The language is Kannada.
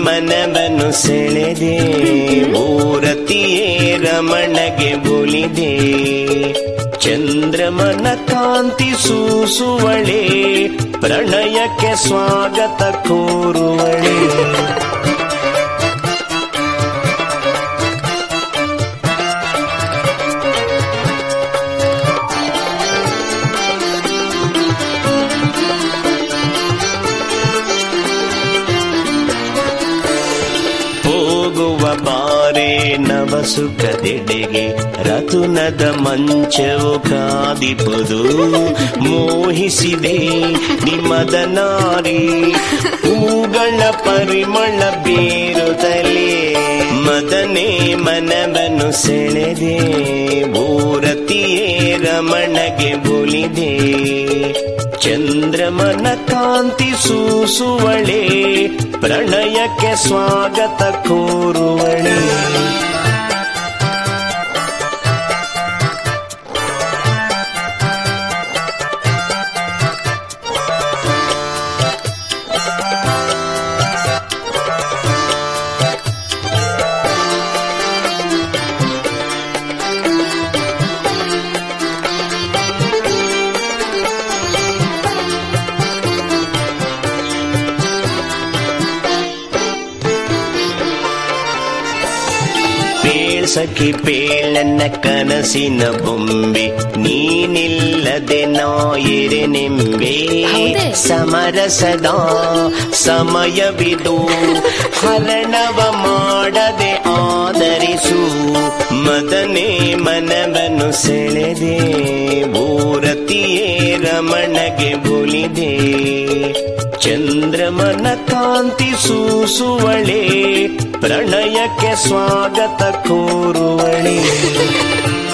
ಮನವನ್ನು ಸೆಳೆದೆ ಮೂರತಿಯೇ ರಮಣಗೆ ಬೊಲಿದೆ ಚಂದ್ರಮನ ಕಾಂತಿ ಸೂಸುವಳೆ ಪ್ರಣಯಕ್ಕೆ ಸ್ವಾಗತ ಕೋರುವಳೆ ಹೋಗುವ ಬಾರೆ ನವಸುಖದೆಡೆಗೆ ರತುನದ ಮಂಚವು ಕಾದಿಪುದು ಮೋಹಿಸಿದೆ ನಿಮ್ಮದ ನಾರಿ ಹೂಗಳ ಪರಿಮಳ ಬೀರುತ್ತಲೇ ಮದನೆ ಮನವನ್ನು ಸೆಳೆದೆ ಭೂರತಿಯೇ ರಮಣಗೆ ಬೊಲಿದೆ ಚಂದ್ರಮನ ಕಾಂತಿ ಸೂಸುವಳೆ ಪ್ರಣಯಕ್ಕೆ ಸ್ವಾಗತ ಕೋರುವಳೆ ಸಖಿ ಪೇಳನ್ನ ಕನಸಿನ ಬೊಂಬೆ ನೀನಿಲ್ಲದೆ ನಾಯಿರೆ ನಿಂಬೆ ಹೌದೇ? ಸಮರಸದ ಸಮಯವಿದು ಹರಣವ ಮಾಡದೆ ಆದರಿಸು ಮದನೆ ಮನವನ್ನು ಸೆಳೆದೆ ಭೂರತಿಯೇ ರಮಣಗೆ ಬೊಲಿದೆ ಚಂದ್ರಮನ ಕಾಂತಿ ಸೂಸುವಳೆ ಪ್ರಣಯಕ್ಕೆ ಸ್ವಾಗತ ಕೋರುವಳೆ